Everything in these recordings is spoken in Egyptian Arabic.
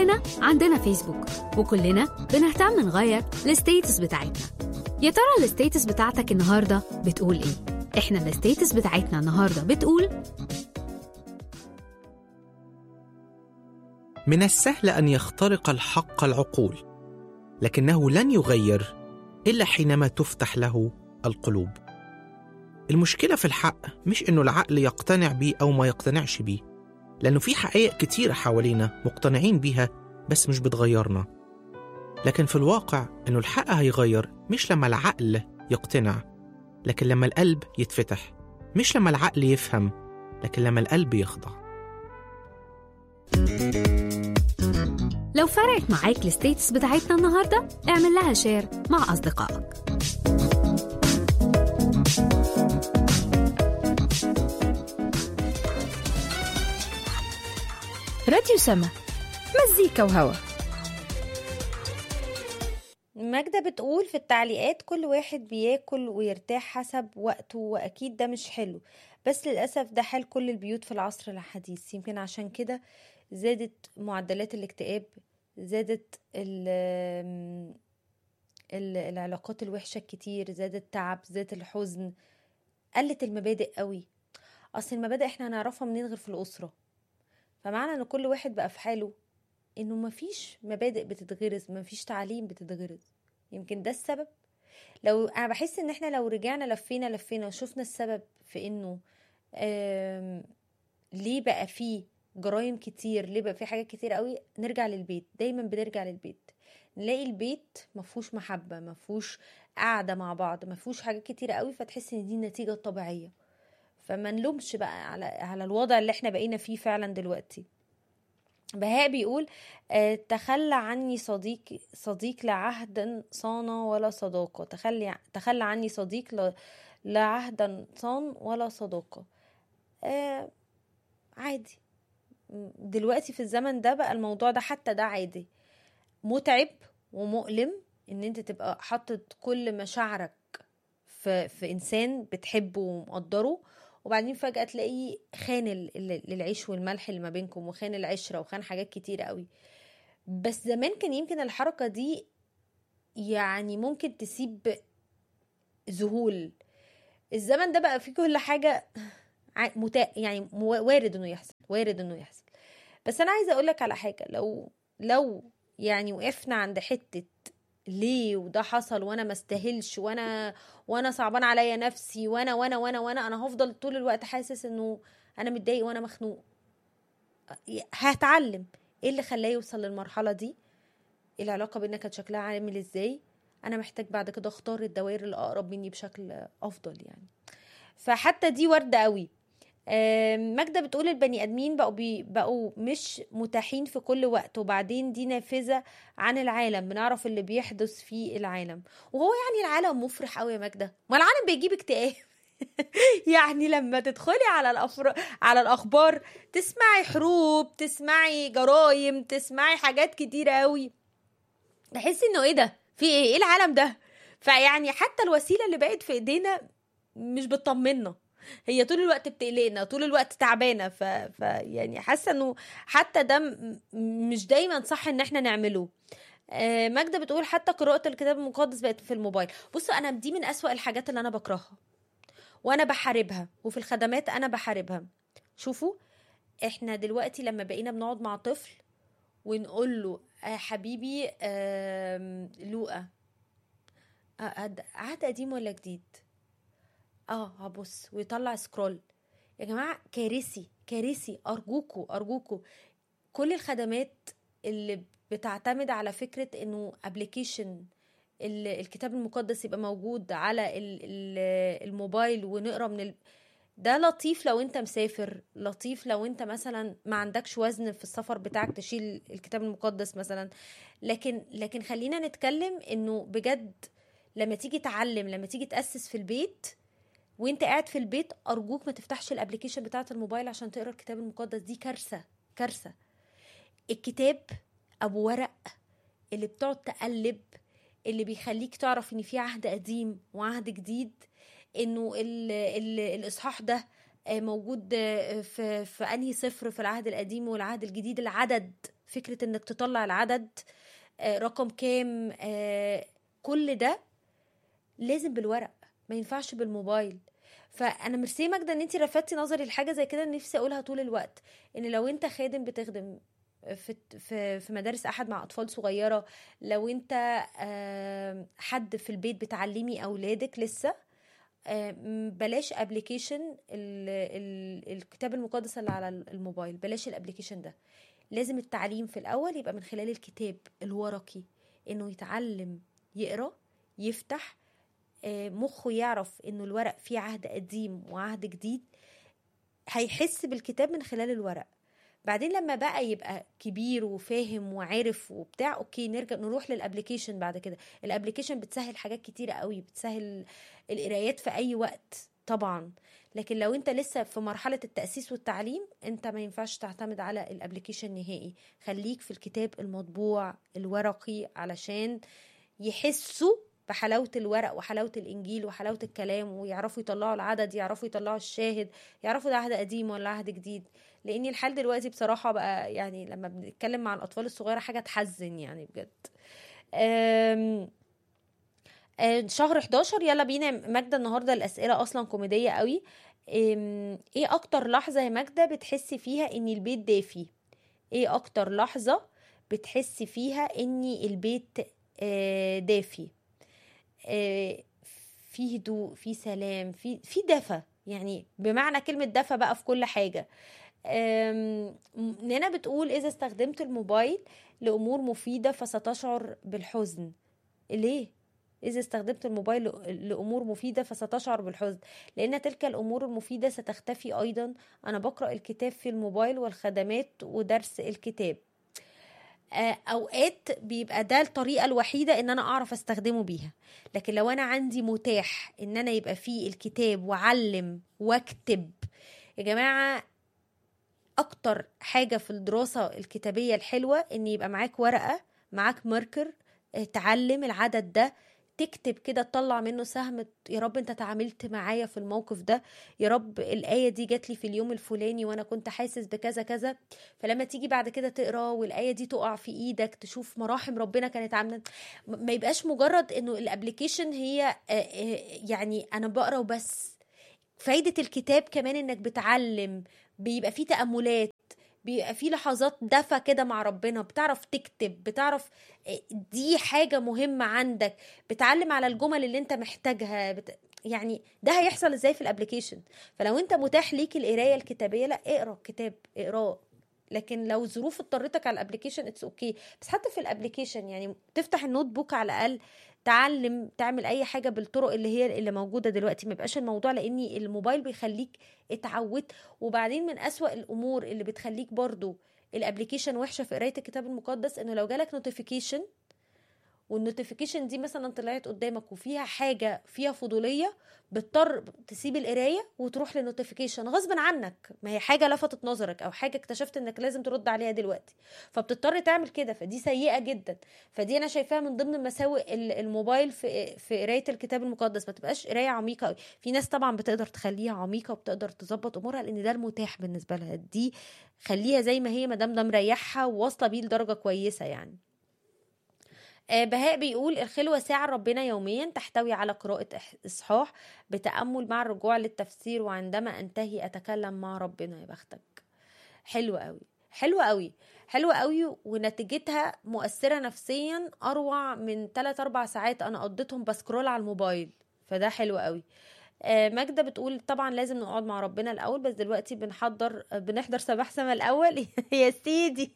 كلنا عندنا فيسبوك وكلنا بنهتم نغير الستيتس بتاعتنا يا ترى الستيتس بتاعتك النهارده بتقول ايه احنا الستيتس بتاعتنا النهارده بتقول من السهل ان يخترق الحق العقول لكنه لن يغير الا حينما تفتح له القلوب المشكله في الحق مش انه العقل يقتنع بيه او ما يقتنعش بيه لانه في حقائق كتيره حوالينا مقتنعين بيها بس مش بتغيرنا لكن في الواقع انه الحق هيغير مش لما العقل يقتنع لكن لما القلب يتفتح مش لما العقل يفهم لكن لما القلب يخضع لو فرقت معاك الستيتس بتاعتنا النهارده اعمل لها شير مع اصدقائك راديو سما مزيكا وهوا ماجدة بتقول في التعليقات كل واحد بياكل ويرتاح حسب وقته وأكيد ده مش حلو بس للأسف ده حال كل البيوت في العصر الحديث يمكن عشان كده زادت معدلات الاكتئاب زادت ال ال- العلاقات الوحشة الكتير زاد التعب زاد الحزن قلت المبادئ قوي أصل المبادئ احنا هنعرفها منين غير في الأسرة فمعنى ان كل واحد بقى في حاله انه مفيش مبادئ بتتغرز مفيش تعليم بتتغرز يمكن ده السبب لو انا بحس ان احنا لو رجعنا لفينا لفينا وشفنا السبب في انه آم، ليه بقى فيه جرائم كتير ليه بقى فيه حاجات كتير قوي نرجع للبيت دايما بنرجع للبيت نلاقي البيت مفهوش محبة مفهوش قعدة مع بعض مفهوش حاجات كتير قوي فتحس ان دي النتيجة الطبيعية فما نلومش بقى على على الوضع اللي احنا بقينا فيه فعلا دلوقتي بهاء بيقول آه، تخلى عني صديق صديق لا عهدا صان ولا صداقة تخلي تخلى عني صديق لا, لا عهدا صان ولا صداقة آه عادي م- دلوقتي في الزمن ده بقى الموضوع ده حتى ده عادي متعب ومؤلم ان انت تبقى حاطط كل مشاعرك في, في انسان بتحبه ومقدره وبعدين فجأة تلاقيه خان ال- ال- العيش والملح اللي ما بينكم وخان العشرة وخان حاجات كتير قوي بس زمان كان يمكن الحركة دي يعني ممكن تسيب ذهول الزمن ده بقى فيه كل حاجة ع- متا... يعني مو- وارد انه يحصل وارد انه يحصل بس انا عايزة اقولك على حاجة لو لو يعني وقفنا عند حتة ليه وده حصل وانا ما استاهلش وانا وانا صعبان عليا نفسي وانا وانا وانا وانا انا هفضل طول الوقت حاسس انه انا متضايق وانا مخنوق هتعلم ايه اللي خلاه يوصل للمرحله دي العلاقه بينا كانت شكلها عامل ازاي انا محتاج بعد كده اختار الدوائر اللي اقرب مني بشكل افضل يعني فحتى دي وارده قوي آم، ماجدة بتقول البني ادمين بقوا بي بقوا مش متاحين في كل وقت وبعدين دي نافذة عن العالم بنعرف اللي بيحدث في العالم وهو يعني العالم مفرح قوي يا ماجدة ما العالم بيجيب اكتئاب يعني لما تدخلي على الأفر... على الاخبار تسمعي حروب تسمعي جرايم تسمعي حاجات كتيرة قوي تحسي انه ايه ده في ايه ايه العالم ده فيعني حتى الوسيله اللي بقت في ايدينا مش بتطمنا هي طول الوقت بتقلقنا طول الوقت تعبانه ف... ف يعني حاسه انه حتى ده م- مش دايما صح ان احنا نعمله آه، ماجدة بتقول حتى قراءة الكتاب المقدس بقت في الموبايل بصوا أنا دي من أسوأ الحاجات اللي أنا بكرهها وأنا بحاربها وفي الخدمات أنا بحاربها شوفوا احنا دلوقتي لما بقينا بنقعد مع طفل ونقول له آه حبيبي آم، لوقا آه، عهد عهد قديم ولا جديد اه هبص ويطلع سكرول يا جماعه كارثي كارثي ارجوكوا ارجوكوا كل الخدمات اللي بتعتمد على فكره انه ابلكيشن الكتاب المقدس يبقى موجود على ال- ال- الموبايل ونقرا من ال... ده لطيف لو انت مسافر لطيف لو انت مثلا ما عندكش وزن في السفر بتاعك تشيل الكتاب المقدس مثلا لكن لكن خلينا نتكلم انه بجد لما تيجي تعلم لما تيجي تأسس في البيت وانت قاعد في البيت ارجوك ما تفتحش الابلكيشن بتاعه الموبايل عشان تقرا الكتاب المقدس دي كارثه كارثه الكتاب ابو ورق اللي بتقعد تقلب اللي بيخليك تعرف ان في عهد قديم وعهد جديد انه ال ال الاصحاح ده آه، موجود آه، في في انهي صفر في العهد القديم والعهد الجديد العدد فكره انك تطلع العدد آه، رقم كام آه، كل ده لازم بالورق ما ينفعش بالموبايل فانا ميرسي ماجده ان انت لفتي نظري لحاجه زي كده نفسي اقولها طول الوقت ان لو انت خادم بتخدم في في في مدارس احد مع اطفال صغيره لو انت آم، حد في البيت بتعلمي اولادك لسه آم، بلاش ابلكيشن الكتاب المقدس اللي على الموبايل بلاش الابلكيشن ده لازم التعليم في الاول يبقى من خلال الكتاب الورقي انه يتعلم يقرا يفتح آه، مخه يعرف انه الورق فيه عهد قديم وعهد جديد هيحس بالكتاب من خلال الورق بعدين لما بقى يبقى كبير وفاهم وعارف وبتاع اوكي نرجع نروح للابليكيشن بعد كده الابليكيشن بتسهل حاجات كتيره قوي بتسهل القرايات في اي وقت طبعا لكن لو انت لسه في مرحله التاسيس والتعليم انت ما ينفعش تعتمد على الابليكيشن نهائي خليك في الكتاب المطبوع الورقي علشان يحسوا بحلاوة الورق وحلاوة الإنجيل وحلاوة الكلام ويعرفوا يطلعوا العدد يعرفوا يطلعوا الشاهد يعرفوا ده عهد قديم ولا عهد جديد لأن الحال دلوقتي بصراحة بقى يعني لما بنتكلم مع الأطفال الصغيرة حاجة تحزن يعني بجد أم آه، شهر 11 يلا بينا ماجدة النهاردة الأسئلة أصلا كوميدية قوي أم، ايه أكتر لحظة يا ماجدة بتحسي فيها إن البيت دافي ايه أكتر لحظة بتحسي فيها إن البيت آه، دافي آه، في هدوء في سلام في في دفى يعني بمعنى كلمة دفى بقى في كل حاجة آم، نانا بتقول إذا استخدمت الموبايل لأمور مفيدة فستشعر بالحزن ليه؟ إذا استخدمت الموبايل ل- لأمور مفيدة فستشعر بالحزن لأن تلك الأمور المفيدة ستختفي أيضا أنا بقرأ الكتاب في الموبايل والخدمات ودرس الكتاب آه، اوقات بيبقى ده الطريقه الوحيده ان انا اعرف استخدمه بيها لكن لو انا عندي متاح ان انا يبقى فيه الكتاب واعلم واكتب يا جماعه اكتر حاجه في الدراسه الكتابيه الحلوه ان يبقى معاك ورقه معاك ماركر آه، تعلم العدد ده تكتب كده تطلع منه سهم يا رب انت تعاملت معايا في الموقف ده يا رب الآية دي جات لي في اليوم الفلاني وانا كنت حاسس بكذا كذا فلما تيجي بعد كده تقرا والآية دي تقع في ايدك تشوف مراحم ربنا كانت عاملة م- ما يبقاش مجرد انه الابليكيشن هي آه، آه، يعني انا بقرا وبس فايدة الكتاب كمان انك بتعلم بيبقى فيه تأملات بيبقى فيه لحظات دفى كده مع ربنا بتعرف تكتب بتعرف آه، دي حاجة مهمة عندك بتعلم على الجمل اللي انت محتاجها بت... يعني ده هيحصل ازاي في الابليكيشن فلو انت متاح ليك القرايه الكتابيه لا اقرا كتاب اقراه لكن لو ظروف اضطرتك على الابليكيشن اتس اوكي okay. بس حتى في الابليكيشن يعني تفتح النوت بوك على الاقل تعلم تعمل اي حاجه بالطرق اللي هي اللي موجوده دلوقتي ما يبقاش الموضوع لان الموبايل بيخليك اتعودت وبعدين من اسوأ الامور اللي بتخليك برضو الابليكيشن وحشه في قرايه الكتاب المقدس انه لو جالك نوتيفيكيشن والنوتيفيكيشن دي مثلا طلعت قدامك وفيها حاجه فيها فضوليه بتضطر تسيب القرايه وتروح للنوتيفيكيشن غصب عنك ما هي حاجه لفتت نظرك او حاجه اكتشفت انك لازم ترد عليها دلوقتي فبتضطر تعمل كده فدي سيئه جدا فدي انا شايفاها من ضمن مساوئ ال- الموبايل في في قرايه الكتاب المقدس ما تبقاش قرايه عميقه قوي في ناس طبعا بتقدر تخليها عميقه وبتقدر تظبط امورها لان ده المتاح بالنسبه لها دي خليها زي ما هي ما دام ده مريحها وواصله بيه لدرجه كويسه يعني آه، بهاء بيقول الخلوة ساعة ربنا يوميا تحتوي على قراءة إح- إصحاح بتأمل مع الرجوع للتفسير وعندما أنتهي أتكلم مع ربنا يا بختك حلو قوي حلوة قوي حلوة قوي ونتيجتها مؤثرة نفسيا أروع من 3 4 ساعات أنا قضيتهم بسكرول على الموبايل فده حلو قوي آه، ماجدة بتقول طبعا لازم نقعد مع ربنا الأول بس دلوقتي بنحضر آه، بنحضر سباح سما الأول يا سيدي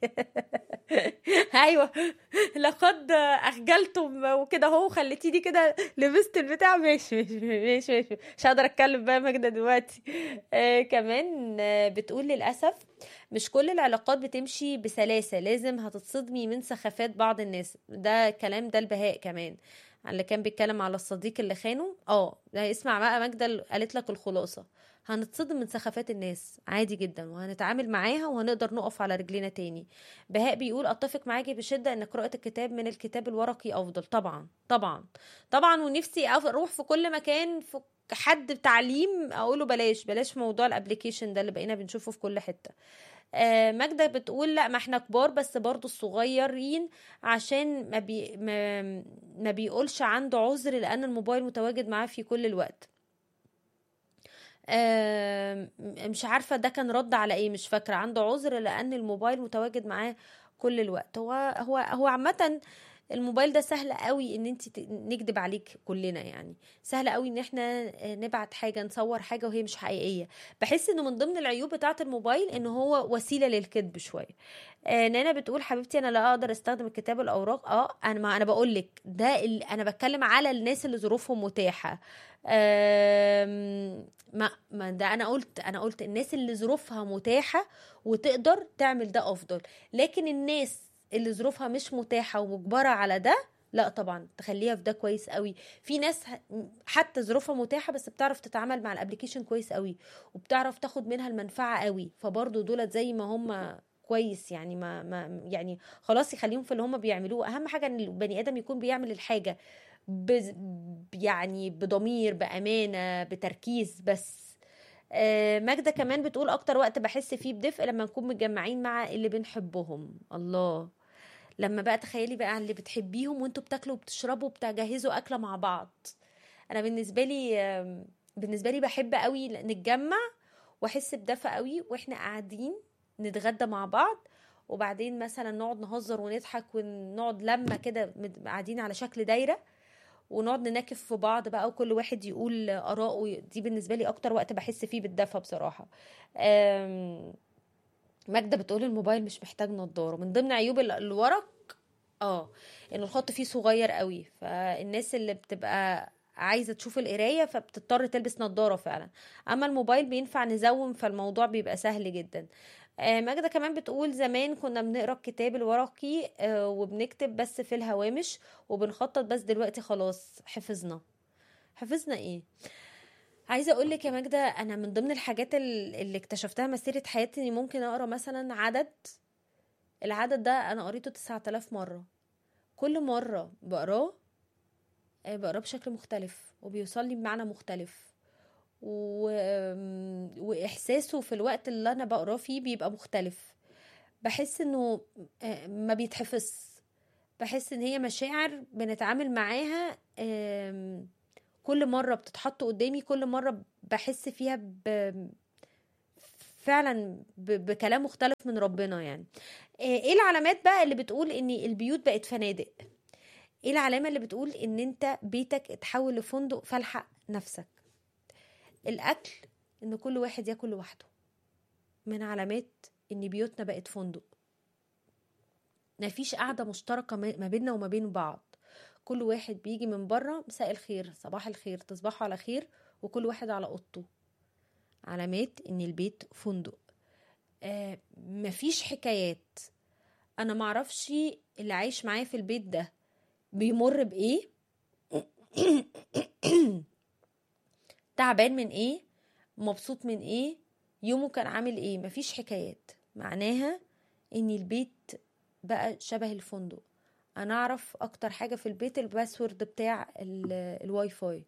أيوة لقد أخجلتم وكده اهو خليتيني كده لبست البتاع ماشي ماشي ماشي ماشي مش هقدر أتكلم بقى يا ماجدة دلوقتي آه كمان آه بتقول للأسف مش كل العلاقات بتمشي بسلاسة لازم هتتصدمي من سخافات بعض الناس ده كلام ده البهاء كمان اللي كان بيتكلم على الصديق اللي خانه اه ده اسمع بقى ماجدة اللي قالت لك الخلاصة هنتصدم من سخافات الناس عادي جدا وهنتعامل معاها وهنقدر نقف على رجلينا تاني بهاء بيقول اتفق معاكي بشدة ان قراءة الكتاب من الكتاب الورقي افضل طبعا طبعا طبعا ونفسي أف- اروح في كل مكان في حد تعليم اقوله بلاش بلاش موضوع الابليكيشن ده اللي بقينا بنشوفه في كل حتة آه، ماجدة بتقول لا ما احنا كبار بس برضو الصغيرين عشان ما, بي ما, ما بيقولش عنده عذر لان الموبايل متواجد معاه في كل الوقت آم، مش عارفة ده كان رد على ايه مش فاكرة عنده عذر لان الموبايل متواجد معاه كل الوقت هو هو هو عامة الموبايل ده سهل قوي ان انت نكذب عليك كلنا يعني سهل قوي ان احنا نبعت حاجه نصور حاجه وهي مش حقيقيه بحس انه من ضمن العيوب بتاعه الموبايل ان هو وسيله للكذب شويه آه نانا بتقول حبيبتي انا لا اقدر استخدم الكتاب الاوراق اه انا ما انا بقول لك ده ال... انا بتكلم على الناس اللي ظروفهم متاحه آم، ما ما ده انا قلت انا قلت الناس اللي ظروفها متاحه وتقدر تعمل ده افضل لكن الناس اللي ظروفها مش متاحه ومجبره على ده لا طبعا تخليها في ده كويس قوي في ناس ه- حتى ظروفها متاحه بس بتعرف تتعامل مع الابليكيشن كويس قوي وبتعرف تاخد منها المنفعه قوي فبرضه دولت زي ما هم كويس يعني ما, ما يعني خلاص يخليهم في اللي هم بيعملوه اهم حاجه ان البني ادم يكون بيعمل الحاجه بز يعني بضمير بامانه بتركيز بس آه، ماجدة كمان بتقول أكتر وقت بحس فيه بدفء لما نكون متجمعين مع اللي بنحبهم الله لما بقى تخيلي بقى اللي بتحبيهم وانتوا بتاكلوا وبتشربوا وبتجهزوا أكلة مع بعض أنا بالنسبة لي آم، بالنسبة لي بحب قوي نتجمع وأحس بدفء قوي وإحنا قاعدين نتغدى مع بعض وبعدين مثلا نقعد نهزر ونضحك ونقعد لما كده مد- قاعدين على شكل دايرة ونقعد نناكف في بعض بقى وكل واحد يقول آراءه دي بالنسبة لي أكتر وقت بحس فيه بالدفى بصراحة أم، ماجدة بتقول الموبايل مش محتاج نضارة من ضمن عيوب ال- الورق اه ان الخط فيه صغير قوي فالناس اللي بتبقى عايزة تشوف القراية فبتضطر تلبس نضارة فعلا اما الموبايل بينفع نزوم فالموضوع بيبقى سهل جدا آه، ماجدة كمان بتقول زمان كنا بنقرا الكتاب الورقي آه، وبنكتب بس في الهوامش وبنخطط بس دلوقتي خلاص حفظنا حفظنا ايه عايزه اقول لك يا ماجده انا من ضمن الحاجات ال- اللي اكتشفتها مسيره حياتي اني ممكن اقرا مثلا عدد العدد ده انا قريته 9000 مره كل مره بقراه آه، بقراه بشكل مختلف وبيوصل لي بمعنى مختلف و... آم، واحساسه في الوقت اللي انا بقراه فيه بيبقى مختلف بحس انه آه، ما بيتحفظ بحس ان هي مشاعر بنتعامل معاها آم، كل مرة بتتحط قدامي كل مرة بحس فيها ب... فعلا ب... بكلام مختلف من ربنا يعني آه، ايه العلامات بقى اللي بتقول ان البيوت بقت فنادق ايه العلامة اللي بتقول ان انت بيتك اتحول لفندق فالحق نفسك الاكل ان كل واحد ياكل لوحده من علامات ان بيوتنا بقت فندق مفيش قعدة مشتركة ما ما بيننا وما بين بعض كل واحد بيجي من بره مساء الخير صباح الخير تصبحوا على خير وكل واحد على اوضته علامات ان البيت فندق آه مفيش حكايات انا معرفش اللي عايش معايا في البيت ده بيمر بايه تعبان من ايه مبسوط من ايه يومه كان عامل ايه مفيش حكايات معناها ان البيت بقى شبه الفندق انا اعرف اكتر حاجه في البيت الباسورد بتاع ال- الواي فاي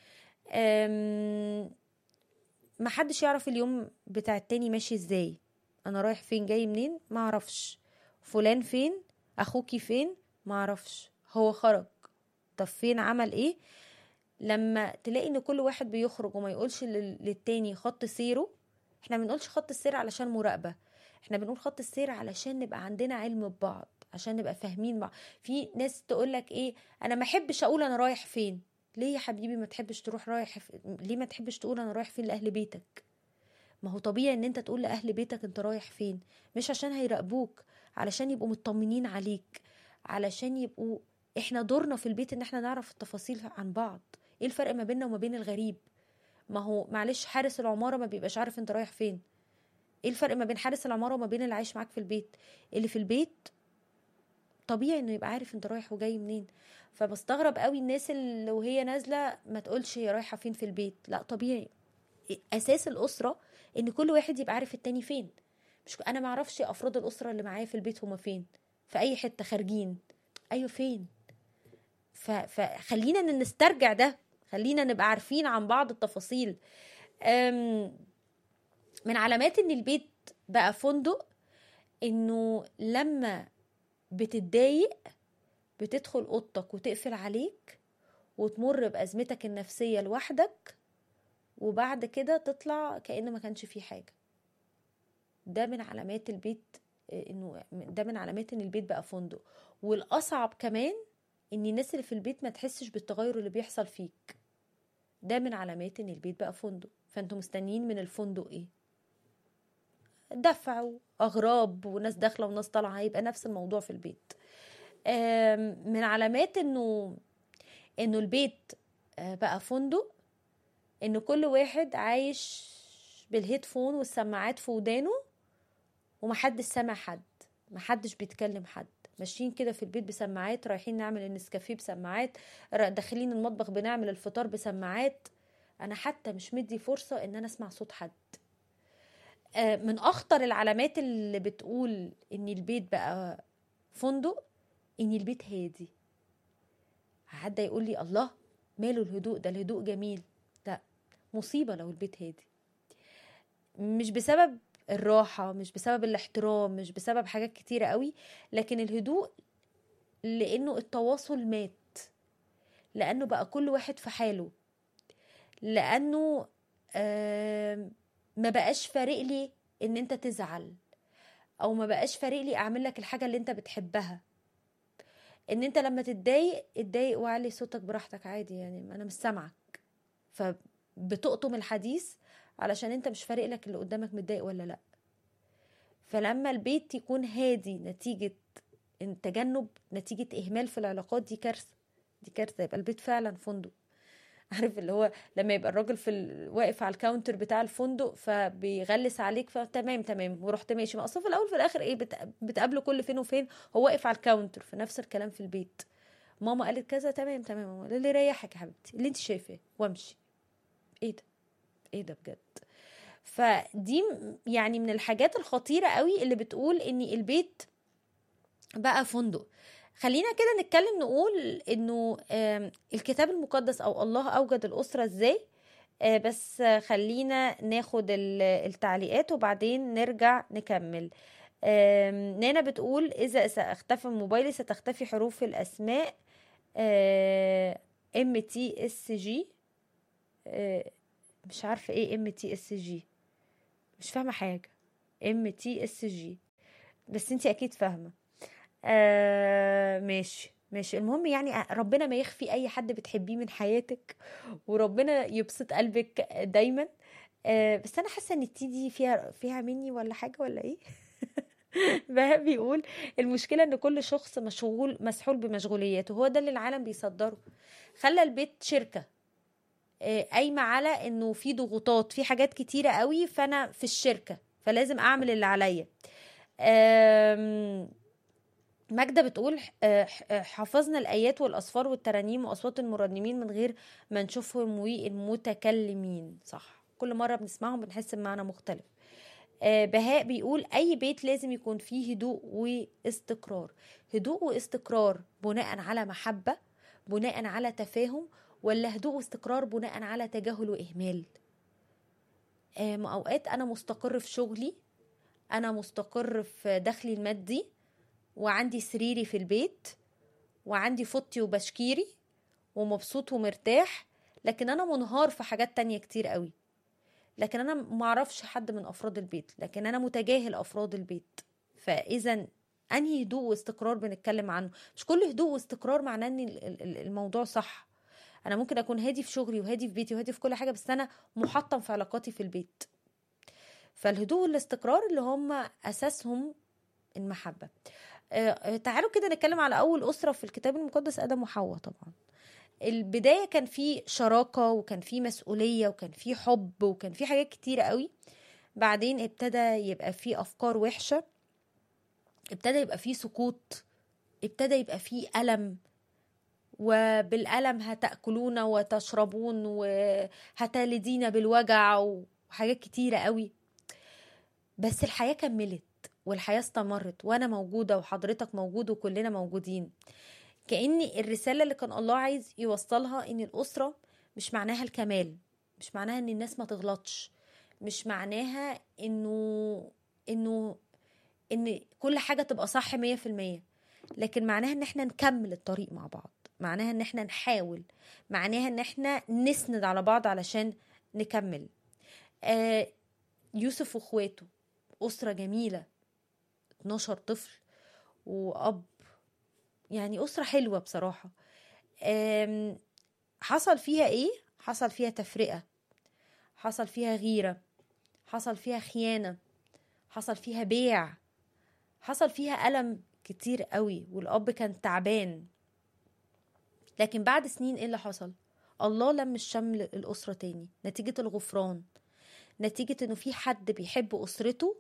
أم، محدش يعرف اليوم بتاع التاني ماشي ازاي انا رايح فين جاي منين ما اعرفش فلان فين اخوكي فين ما اعرفش هو خرج طب فين عمل ايه لما تلاقي ان كل واحد بيخرج وما يقولش لل- للتاني خط سيره احنا ما بنقولش خط السير علشان مراقبه احنا بنقول خط السير علشان نبقى عندنا علم ببعض عشان نبقى فاهمين بعض في ناس تقولك ايه انا ما احبش اقول انا رايح فين ليه يا حبيبي ما تحبش تروح رايح ف... ليه ما تحبش تقول انا رايح فين لاهل بيتك ما هو طبيعي ان انت تقول لاهل بيتك انت رايح فين مش عشان هيراقبوك علشان يبقوا مطمنين عليك علشان يبقوا احنا دورنا في البيت ان احنا نعرف التفاصيل عن بعض ايه الفرق ما بيننا وما بين الغريب ما هو معلش حارس العمارة ما بيبقاش عارف انت رايح فين ايه الفرق ما بين حارس العمارة وما بين اللي عايش معاك في البيت اللي في البيت طبيعي انه يبقى عارف انت رايح وجاي منين فبستغرب قوي الناس اللي وهي نازله ما تقولش هي رايحه فين في البيت لا طبيعي اساس الاسره ان كل واحد يبقى عارف التاني فين مش انا ما اعرفش افراد الاسره اللي معايا في البيت هما فين في اي حته خارجين ايوه فين ف... فخلينا إن نسترجع ده خلينا نبقى عارفين عن بعض التفاصيل أم... من علامات ان البيت بقى فندق انه لما بتتضايق بتدخل اوضتك وتقفل عليك وتمر بازمتك النفسيه لوحدك وبعد كده تطلع كأن ما كانش فيه حاجه ده من علامات البيت انه ده من علامات ان البيت بقى فندق والاصعب كمان ان الناس اللي في البيت ما تحسش بالتغير اللي بيحصل فيك ده من علامات ان البيت بقى فندق فانتوا مستنيين من الفندق ايه دفع واغراب وناس داخله وناس طالعه هيبقى نفس الموضوع في البيت آم، من علامات انه انه البيت آه، بقى فندق ان كل واحد عايش بالهيدفون والسماعات في ودانه ومحدش سامع حد محدش بيتكلم حد ماشيين كده في البيت بسماعات رايحين نعمل النسكافيه بسماعات را- داخلين المطبخ بنعمل الفطار بسماعات انا حتى مش مدي فرصه ان انا اسمع صوت حد آه، من اخطر العلامات اللي بتقول ان البيت بقى فندق ان البيت هادي حد يقول لي الله ماله الهدوء ده الهدوء جميل لا مصيبه لو البيت هادي مش بسبب الراحه مش بسبب الاحترام مش بسبب حاجات كتيره قوي لكن الهدوء لانه التواصل مات لانه بقى كل واحد في حاله لانه آم، ما بقاش فارق لي ان انت تزعل او ما بقاش فارق لي اعمل لك الحاجه اللي انت بتحبها ان انت لما تتضايق اتضايق وعلي صوتك براحتك عادي يعني انا مش سامعك فبتقطم الحديث علشان انت مش فارق لك اللي قدامك متضايق ولا لا فلما البيت يكون هادي نتيجة إن تجنب نتيجة إهمال في العلاقات دي كارثة دي كارثة يبقى البيت فعلا فندق عارف اللي هو لما يبقى الراجل في ال... واقف على الكاونتر بتاع الفندق فبيغلس عليك فتمام تمام ورحت ماشي ما اصلا في الاول في الاخر ايه بت... بتقابله كل فين وفين هو واقف على الكاونتر فنفس الكلام في البيت ماما قالت كذا تمام تمام ماما اللي يريحك يا حبيبتي اللي انت شايفاه وامشي ايه ده ايه ده بجد فدي م- يعني من الحاجات الخطيرة قوي اللي بتقول ان البيت بقى فندق خلينا كده نتكلم نقول انه آم، الكتاب المقدس او الله اوجد الاسرة ازاي آه، بس آه، خلينا ناخد ال- التعليقات وبعدين نرجع نكمل آم، نانا بتقول اذا ساختفي من موبايلي ستختفي حروف الاسماء ام تي اس جي مش عارفه ايه ام تي اس جي مش فاهمه حاجه ام تي اس جي بس انتي اكيد فاهمه آه ماشي ماشي المهم يعني ربنا ما يخفي اي حد بتحبيه من حياتك وربنا يبسط قلبك دايما آه بس انا حاسه ان التي دي فيها فيها مني ولا حاجه ولا ايه بهاء بيقول المشكله ان كل شخص مشغول مسحول بمشغولياته هو ده اللي العالم بيصدره خلى البيت شركه آه، قايمه على انه في ضغوطات في حاجات كتيره قوي فانا في الشركه فلازم اعمل اللي عليا آم، ماجدة بتقول آه، ح- آه، حفظنا الآيات والأصفار والترانيم وأصوات المرنمين من غير ما نشوفهم والمتكلمين صح كل مرة بنسمعهم بنحس بمعنى مختلف آه، بهاء بيقول أي بيت لازم يكون فيه هدوء واستقرار هدوء واستقرار بناء على محبة بناء على تفاهم ولا هدوء واستقرار بناء على تجاهل وإهمال آه، ما أوقات أنا مستقر في شغلي أنا مستقر في دخلي المادي وعندي سريري في البيت وعندي فوطي وبشكيري ومبسوط ومرتاح لكن انا منهار في حاجات تانية كتير قوي لكن انا معرفش حد من افراد البيت لكن انا متجاهل افراد البيت فاذا انهي هدوء واستقرار بنتكلم عنه مش كل هدوء واستقرار معناه ان ال- ال- الموضوع صح انا ممكن اكون هادي في شغلي وهادي في بيتي وهادي في كل حاجه بس انا محطم في علاقاتي في البيت فالهدوء والاستقرار اللي هم اساسهم المحبه آه، آه، تعالوا كده نتكلم على اول اسره في الكتاب المقدس ادم وحواء طبعا البدايه كان في شراكه وكان في مسؤوليه وكان في حب وكان في حاجات كتيره قوي بعدين ابتدى يبقى في افكار وحشه ابتدى يبقى في سقوط ابتدى يبقى فيه ألم وبالألم هتأكلون وتشربون وهتلدين بالوجع وحاجات كتيرة قوي بس الحياة كملت والحياة استمرت وأنا موجودة وحضرتك موجود وكلنا موجودين كأن الرسالة اللي كان الله عايز يوصلها إن الأسرة مش معناها الكمال مش معناها إن الناس ما تغلطش مش معناها إنه إنه إن كل حاجة تبقى صح مية في المية لكن معناها إن إحنا نكمل الطريق مع بعض معناها إن إحنا نحاول معناها إن إحنا نسند على بعض علشان نكمل آه يوسف واخواته أسرة جميلة 12 طفل وأب يعني أسرة حلوة بصراحة آم، حصل فيها إيه؟ حصل فيها تفرقة حصل فيها غيرة حصل فيها خيانة حصل فيها بيع حصل فيها ألم كتير قوي والأب كان تعبان لكن بعد سنين إيه اللي حصل؟ الله لم الشمل الأسرة تاني نتيجة الغفران نتيجة إنه في حد بيحب أسرته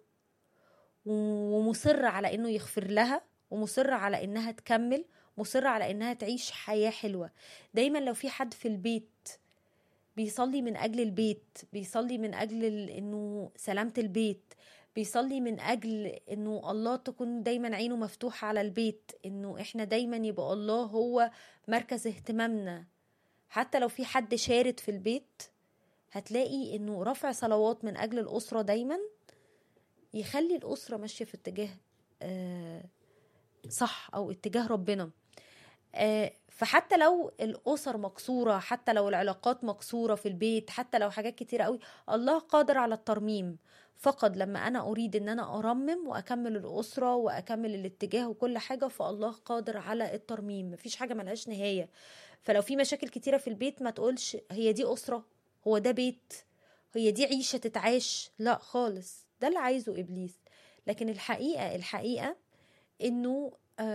ومصر على إنه يغفر لها ومصر على إنها تكمل مصر على إنها تعيش حياة حلوة دايما لو في حد في البيت بيصلي من أجل البيت بيصلي من أجل ال- إنه سلامة البيت بيصلي من أجل إنه الله تكون دايما عينه مفتوحة على البيت إنه إحنا دايما يبقى الله هو مركز اهتمامنا حتى لو في حد شارد في البيت هتلاقي إنه رفع صلوات من أجل الأسرة دايما يخلي الأسرة ماشية في اتجاه آه، صح أو اتجاه ربنا آه، فحتى لو الأسر مكسورة حتى لو العلاقات مكسورة في البيت حتى لو حاجات كتيرة قوي الله قادر على الترميم فقط لما أنا أريد أن أنا أرمم وأكمل الأسرة وأكمل الاتجاه وكل حاجة فالله قادر على الترميم مفيش حاجة ملهاش نهاية فلو في مشاكل كتيرة في البيت ما تقولش هي دي أسرة هو ده بيت هي دي عيشة تتعاش لا خالص ده اللي عايزه إبليس لكن الحقيقة الحقيقة إنه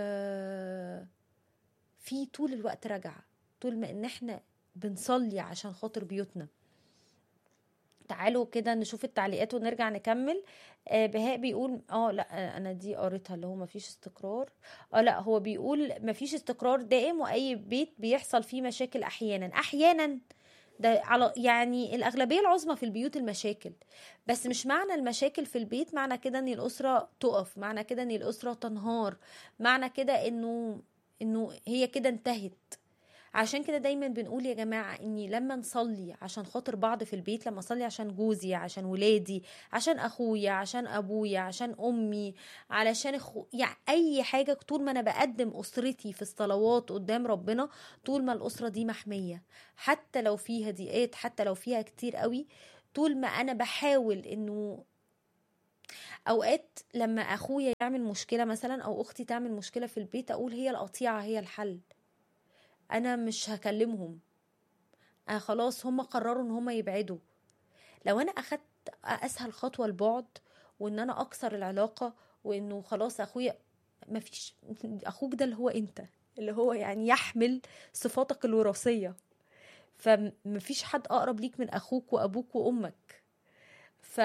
آه في طول الوقت رجعة طول ما إن إحنا بنصلي عشان خاطر بيوتنا تعالوا كده نشوف التعليقات ونرجع نكمل آه بهاء بيقول اه لا آه، انا دي قريتها اللي هو مفيش استقرار اه لا هو بيقول مفيش استقرار دائم واي بيت بيحصل فيه مشاكل احيانا احيانا ده على يعني الاغلبيه العظمى في البيوت المشاكل بس مش معنى المشاكل في البيت معنى كده ان الاسره تقف معنى كده ان الاسره تنهار معنى كده انه انه هي كده انتهت عشان كده دايما بنقول يا جماعة اني لما نصلي عشان خاطر بعض في البيت لما اصلي عشان جوزي عشان ولادي عشان اخويا عشان ابويا عشان امي علشان اخو يعني اي حاجة طول ما انا بقدم اسرتي في الصلوات قدام ربنا طول ما الاسرة دي محمية حتى لو فيها ضيقات حتى لو فيها كتير قوي طول ما انا بحاول انه اوقات لما اخويا يعمل مشكلة مثلا او اختي تعمل مشكلة في البيت اقول هي القطيعة هي الحل انا مش هكلمهم أنا خلاص هم قرروا ان هم يبعدوا لو انا اخدت اسهل خطوه البعد وان انا اكسر العلاقه وانه خلاص اخويا مفيش اخوك ده اللي هو انت اللي هو يعني يحمل صفاتك الوراثيه فمفيش حد اقرب ليك من اخوك وابوك وامك ف...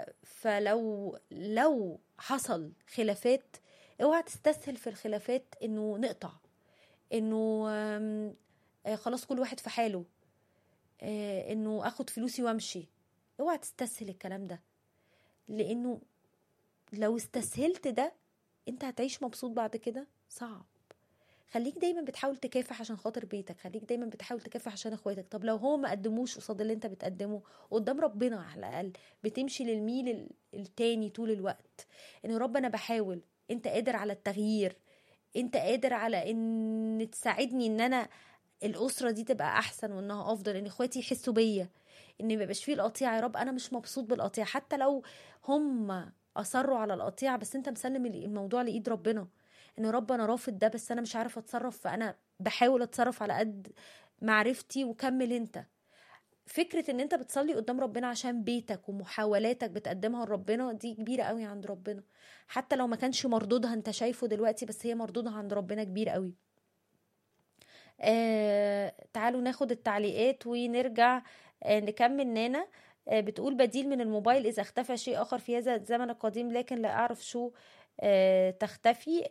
فلو لو حصل خلافات اوعى تستسهل في الخلافات انه نقطع انه آم، آه، خلاص كل واحد في حاله آه، انه اخد فلوسي وامشي اوعى تستسهل الكلام ده لانه لو استسهلت ده انت هتعيش مبسوط بعد كده صعب خليك دايما بتحاول تكافح عشان خاطر بيتك خليك دايما بتحاول تكافح عشان اخواتك طب لو هو ما قدموش قصاد اللي انت بتقدمه قدام ربنا على الاقل بتمشي للميل ال- التاني طول الوقت ان رب انا بحاول انت قادر على التغيير انت قادر على ان تساعدني ان انا الاسره دي تبقى احسن وانها افضل ان اخواتي يحسوا بيا ان ما يبقاش فيه القطيعه يا رب انا مش مبسوط بالقطيعه حتى لو هم اصروا على القطيعه بس انت مسلم الموضوع لايد ربنا ان يا رب انا رافض ده بس انا مش عارف اتصرف فانا بحاول اتصرف على قد معرفتي وكمل انت فكرة ان انت بتصلي قدام ربنا عشان بيتك ومحاولاتك بتقدمها لربنا دي كبيرة قوي عند ربنا حتى لو ما كانش مردودها انت شايفه دلوقتي بس هي مردودها عند ربنا كبير قوي آه تعالوا ناخد التعليقات ونرجع آه نكمل نانا آه بتقول بديل من الموبايل إذا اختفى شيء آخر في هذا الزمن القديم لكن لا أعرف شو آه تختفي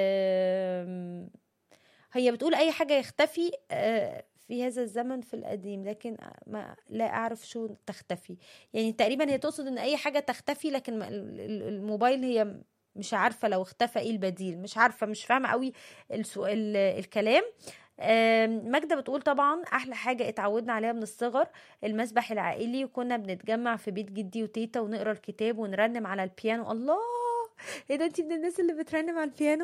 آم، هي بتقول اي حاجه يختفي آه، في هذا الزمن في القديم لكن ما لا اعرف شو تختفي يعني تقريبا هي تقصد ان اي حاجه تختفي لكن ما- ال- ال- الموبايل هي مش عارفه لو اختفى ايه البديل مش عارفه مش فاهمه قوي السؤال الكلام آم، ماجدة بتقول طبعا أحلى حاجة اتعودنا عليها من الصغر المسبح العائلي وكنا بنتجمع في بيت جدي وتيتا ونقرا الكتاب ونرنم على البيانو الله ايه ده انتي من الناس اللي بترنم على البيانو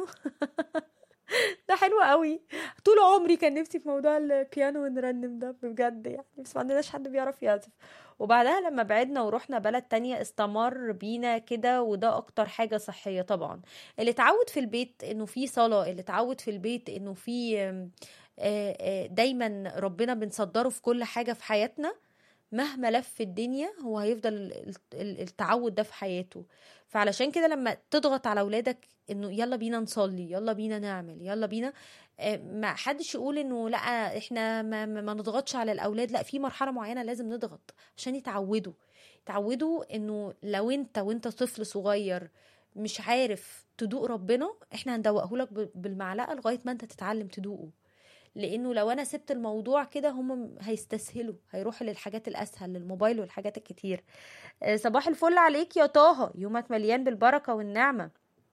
ده حلو قوي طول عمري كان نفسي في موضوع البيانو ونرنم ده بجد يعني بس ما عندناش حد بيعرف يعزف وبعدها لما بعدنا ورحنا بلد تانية استمر بينا كده وده اكتر حاجة صحية طبعا اللي اتعود في البيت انه في صلاة اللي اتعود في البيت انه في آم، آه، آه، دايما ربنا بنصدره في كل حاجة في حياتنا مهما لف في الدنيا هو هيفضل ال- ال- التعود ده في حياته فعلشان كده لما تضغط على اولادك انه يلا بينا نصلي يلا بينا نعمل يلا بينا آه، ما حدش يقول انه لا احنا ما, ما ما نضغطش على الاولاد لا في مرحله معينه لازم نضغط عشان يتعودوا يتعودوا انه لو انت وانت طفل صغير مش عارف تدوق ربنا احنا هندوقه لك ب- بالمعلقه لغايه ما انت تتعلم تدوقه لانه لو انا سبت الموضوع كده هم هيستسهلوا هيروحوا للحاجات الاسهل للموبايل والحاجات الكتير آه، صباح الفل عليك يا طه يومك مليان بالبركه والنعمه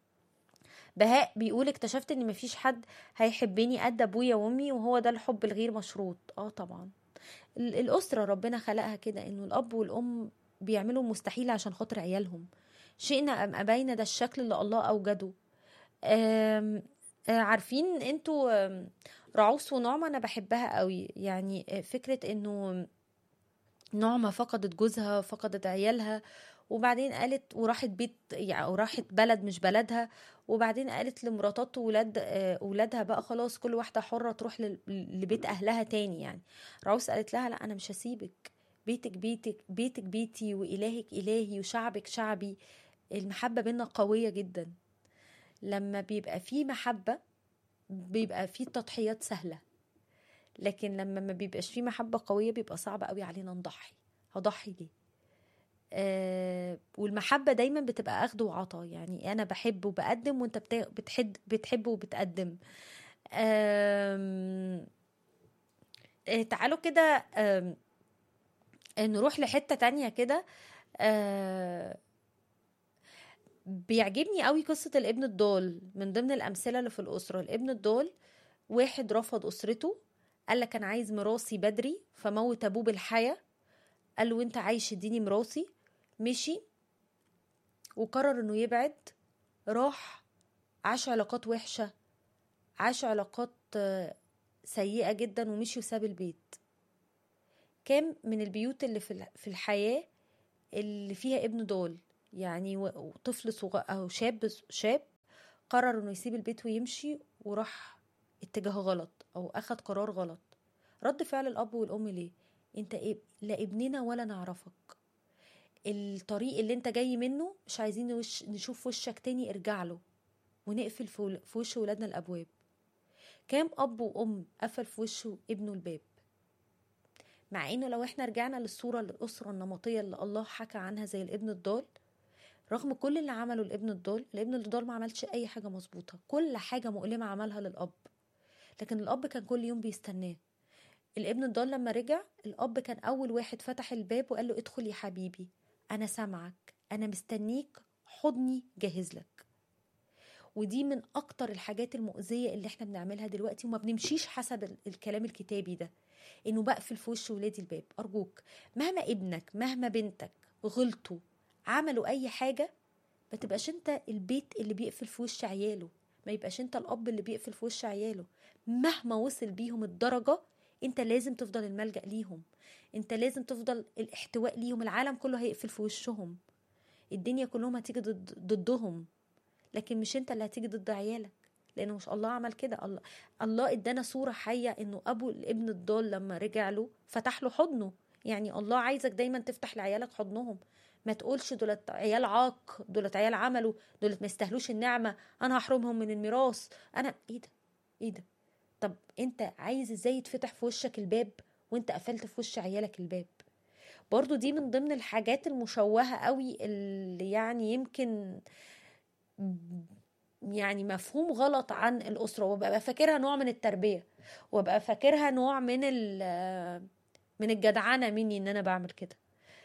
بهاء بيقول اكتشفت ان مفيش حد هيحبني قد ابويا وامي وهو ده الحب الغير مشروط اه طبعا ال- الاسره ربنا خلقها كده انه الاب والام بيعملوا المستحيل عشان خاطر عيالهم شئنا ام ابينا ده الشكل اللي الله اوجده آم، آه، عارفين انتوا آم، رعوس ونعمة انا بحبها قوي يعني آه، فكرة انه نعمة فقدت جوزها فقدت عيالها وبعدين قالت وراحت بيت يعني وراحت بلد مش بلدها وبعدين قالت لمراتات وولاد آه، ولادها بقى خلاص كل واحدة حرة تروح لل- لبيت أهلها تاني يعني راوس قالت لها لا أنا مش هسيبك بيتك بيتك بيتك بيتي وإلهك إلهي وشعبك شعبي المحبة بينا قوية جدا لما بيبقى في محبة بيبقى في تضحيات سهلة لكن لما ما بيبقاش في محبة قوية بيبقى صعب قوي علينا نضحي هضحي ليه آه والمحبة دايما بتبقى أخد وعطا يعني أنا بحب وبقدم وأنت بتا- بتحد بتحب وبتقدم آم، آه تعالوا كده آم، آه، نروح لحتة تانية كده آه بيعجبني قوي قصة الابن الضال من ضمن الأمثلة اللي في الأسرة الابن الضال واحد رفض أسرته قال لك أنا عايز مراسي بدري فموت أبوه بالحياة قال له أنت عايش اديني مراسي مشي وقرر إنه يبعد راح عاش علاقات وحشة عاش علاقات آه، سيئة جدا ومشي وساب البيت كام من البيوت اللي في الح- في الحياة اللي فيها ابن ضال يعني و- وطفل صغير او شاب شاب قرر انه يسيب البيت ويمشي وراح اتجاه غلط او اخد قرار غلط رد فعل الاب والام ليه انت إيه؟ لا ابننا ولا نعرفك الطريق اللي انت جاي منه مش عايزين نوش نشوف وشك تاني ارجع له ونقفل في ول- في وش ولادنا الابواب كام اب وام قفل في وشه ابنه الباب مع انه لو احنا رجعنا للصوره الاسره النمطيه اللي الله حكى عنها زي الابن الضال رغم كل اللي عمله الابن الضال الابن الضال ما عملش اي حاجه مظبوطه كل حاجه مؤلمه عملها للاب لكن الاب كان كل يوم بيستناه الابن الضال لما رجع الاب كان اول واحد فتح الباب وقال له ادخل يا حبيبي انا سامعك انا مستنيك حضني جاهز لك ودي من اكتر الحاجات المؤذيه اللي احنا بنعملها دلوقتي وما بنمشيش حسب ال- الكلام الكتابي ده انه بقفل في وش ولادي الباب ارجوك مهما ابنك مهما بنتك غلطوا عملوا اي حاجه ما تبقاش انت البيت اللي بيقفل في وش عياله ما يبقاش انت الاب اللي بيقفل في وش عياله مهما وصل بيهم الدرجه انت لازم تفضل الملجأ ليهم انت لازم تفضل الاحتواء ليهم العالم كله هيقفل في وشهم الدنيا كلهم هتيجي ضد ضدهم لكن مش انت اللي هتيجي ضد عيالك لانه مش الله عمل كده الله الله ادانا صوره حيه انه ابو الابن الضال لما رجع له فتح له حضنه يعني الله عايزك دايما تفتح لعيالك حضنهم ما تقولش دولت عيال عاق دولت عيال عملوا دولت ما يستاهلوش النعمه انا هحرمهم من الميراث انا ايه ده ايه ده طب انت عايز ازاي يتفتح في وشك الباب وانت قفلت في وش عيالك الباب برضو دي من ضمن الحاجات المشوهة قوي اللي يعني يمكن يعني مفهوم غلط عن الاسره وببقى فاكرها نوع من التربيه وابقى فاكرها نوع من ال من الجدعنه مني ان انا بعمل كده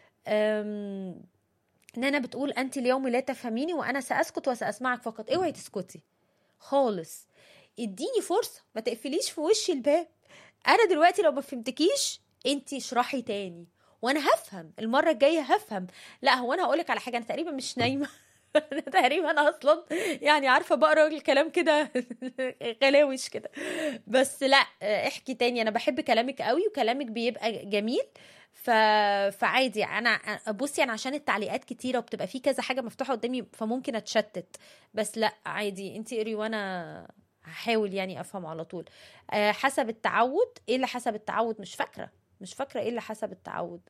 أم، ان انا بتقول انت اليوم لا تفهميني وانا ساسكت وساسمعك فقط اوعي تسكتي خالص اديني فرصه ما تقفليش في وشي الباب انا دلوقتي لو ما فهمتكيش انت اشرحي تاني وانا هفهم المره الجايه هفهم لا هو انا هقولك على حاجه انا تقريبا مش نايمه انا تقريبا اصلا يعني عارفه بقرا الكلام كده غلاوش كده بس لا احكي تاني انا بحب كلامك قوي وكلامك بيبقى جميل ف... فعادي انا بصي انا عشان التعليقات كتيره وبتبقى في كذا حاجه مفتوحه قدامي فممكن اتشتت بس لا عادي انت قري وانا هحاول يعني افهم على طول أه حسب التعود ايه اللي حسب التعود مش فاكره مش فاكره ايه اللي حسب التعود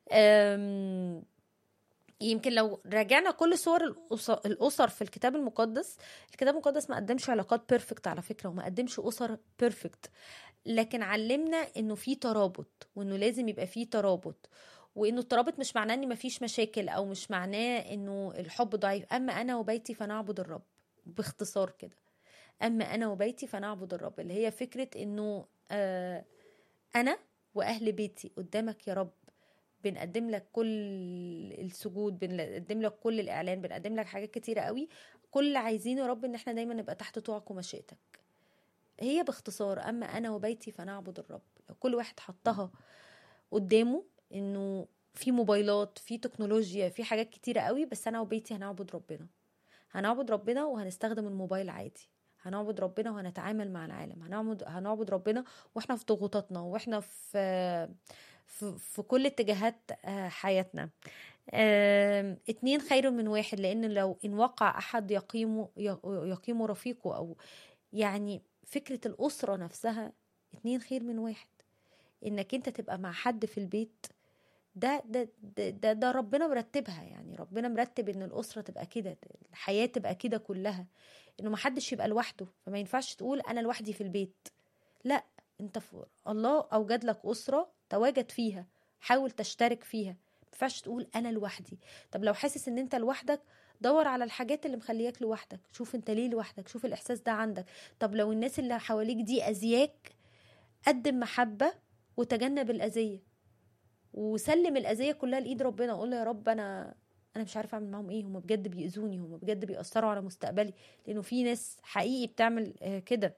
أم... يمكن لو راجعنا كل صور الأسر, الأسر في الكتاب المقدس الكتاب المقدس ما قدمش علاقات بيرفكت على فكرة وما قدمش أسر بيرفكت لكن علمنا انه في ترابط وانه لازم يبقى في ترابط وانه الترابط مش معناه ان مفيش مشاكل او مش معناه انه الحب ضعيف اما انا وبيتي فنعبد الرب باختصار كده اما انا وبيتي فنعبد الرب اللي هي فكرة انه آه انا واهل بيتي قدامك يا رب بنقدم لك كل السجود بنقدم لك كل الاعلان بنقدم لك حاجات كتيره قوي كل اللي عايزينه يا رب ان احنا دايما نبقى تحت طوعك ومشيئتك هي باختصار اما انا وبيتي فنعبد الرب لو كل واحد حطها قدامه انه في موبايلات في تكنولوجيا في حاجات كتيره قوي بس انا وبيتي هنعبد ربنا هنعبد ربنا وهنستخدم الموبايل عادي هنعبد ربنا وهنتعامل مع العالم هنعبد هنعبد ربنا واحنا في ضغوطاتنا واحنا في في, في كل اتجاهات حياتنا اتنين خير من واحد لان لو ان وقع احد يقيم يقيم رفيقه او يعني فكرة الأسرة نفسها اتنين خير من واحد انك انت تبقى مع حد في البيت ده ده ده, ده, ده ربنا مرتبها يعني ربنا مرتب ان الأسرة تبقى كده الحياة تبقى كده كلها انه محدش يبقى لوحده فما ينفعش تقول انا لوحدي في البيت لا انت فور الله اوجد لك أسرة تواجد فيها حاول تشترك فيها ما ينفعش تقول انا لوحدي طب لو حاسس ان انت لوحدك دور على الحاجات اللي مخلياك لوحدك شوف انت ليه لوحدك شوف الاحساس ده عندك طب لو الناس اللي حواليك دي اذياك قدم محبه وتجنب الاذيه وسلم الاذيه كلها لايد ربنا قول له يا رب انا انا مش عارفه اعمل معاهم ايه هم بجد بيأذوني هم بجد بيأثروا على مستقبلي لانه في ناس حقيقي بتعمل كده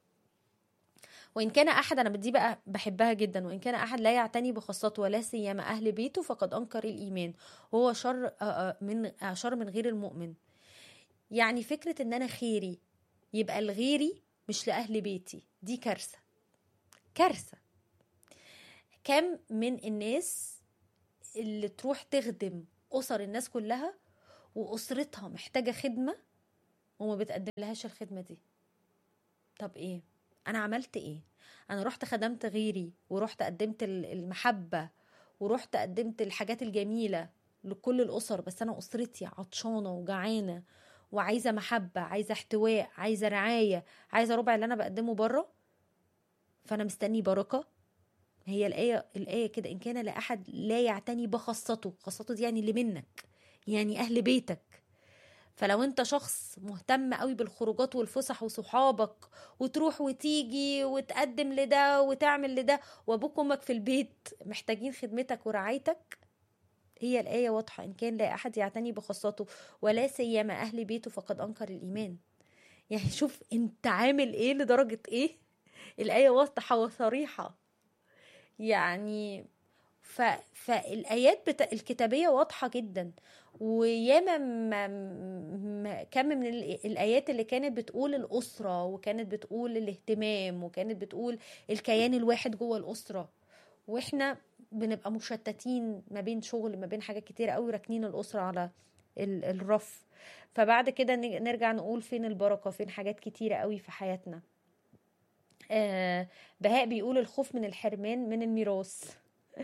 وإن كان أحد أنا بدي بقى بحبها جدا وإن كان أحد لا يعتني بخاصته ولا سيما أهل بيته فقد أنكر الإيمان وهو شر من شر من غير المؤمن يعني فكرة إن أنا خيري يبقى الغيري مش لأهل بيتي دي كارثة كارثة كم من الناس اللي تروح تخدم أسر الناس كلها وأسرتها محتاجة خدمة وما بتقدم لهاش الخدمة دي طب إيه انا عملت ايه انا رحت خدمت غيري ورحت قدمت المحبه ورحت قدمت الحاجات الجميله لكل الاسر بس انا اسرتي عطشانه وجعانه وعايزه محبه عايزه احتواء عايزه رعايه عايزه ربع اللي انا بقدمه بره فانا مستني بركه هي الايه الايه كده ان كان لاحد لا يعتني بخاصته خاصته دي يعني اللي منك يعني اهل بيتك فلو انت شخص مهتم قوي بالخروجات والفسح وصحابك وتروح وتيجي وتقدم لده وتعمل لده وابوك وامك في البيت محتاجين خدمتك ورعايتك هي الآية واضحة إن كان لا أحد يعتني بخاصته ولا سيما أهل بيته فقد أنكر الإيمان يعني شوف أنت عامل إيه لدرجة إيه الآية واضحة وصريحة يعني ف... فالآيات بتا... الكتابية واضحة جدا وياما ما... ما... كم من الآيات اللي كانت بتقول الأسرة وكانت بتقول الاهتمام وكانت بتقول الكيان الواحد جوه الأسرة واحنا بنبقى مشتتين ما بين شغل ما بين حاجات كتير قوي راكنين الأسرة على ال... الرف فبعد كده نرجع نقول فين البركة فين حاجات كتيرة قوي في حياتنا آه بهاء بيقول الخوف من الحرمان من الميراث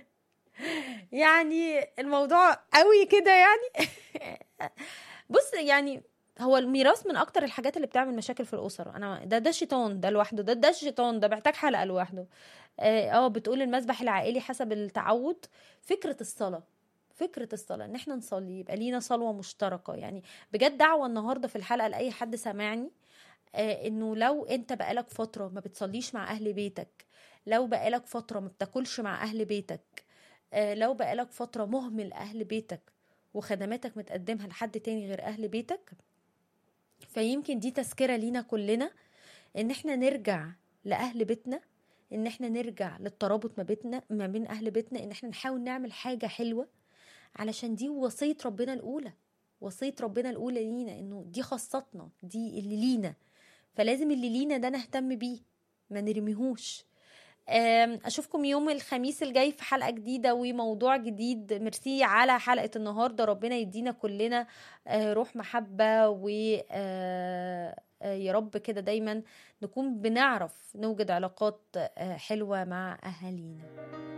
يعني الموضوع قوي كده يعني بص يعني هو الميراث من اكتر الحاجات اللي بتعمل مشاكل في الاسر انا ده ده شيطان ده لوحده ده ده الشيطان ده محتاج حلقه لوحده اه بتقول المسبح العائلي حسب التعود فكره الصلاه فكره الصلاه ان احنا نصلي يبقى لينا صلوه مشتركه يعني بجد دعوه النهارده في الحلقه لاي حد سامعني آه انه لو انت بقالك فتره ما بتصليش مع اهل بيتك لو بقالك فتره ما بتاكلش مع اهل بيتك آه لو بقالك فتره مهمل اهل بيتك وخدماتك متقدمها لحد تاني غير اهل بيتك فيمكن دي تذكره لينا كلنا ان احنا نرجع لاهل بيتنا ان احنا نرجع للترابط ما بيتنا ما بين اهل بيتنا ان احنا نحاول نعمل حاجه حلوه علشان دي وصيه ربنا الاولى وصيه ربنا الاولى لينا انه دي خاصتنا دي اللي لينا فلازم اللي لينا ده نهتم بيه ما نرميهوش أم، اشوفكم يوم الخميس الجاي في حلقه جديده وموضوع جديد ميرسي على حلقه النهارده ربنا يدينا كلنا آه، روح محبه و آه، آه، يا رب كده دايما نكون بنعرف نوجد علاقات آه، حلوه مع اهالينا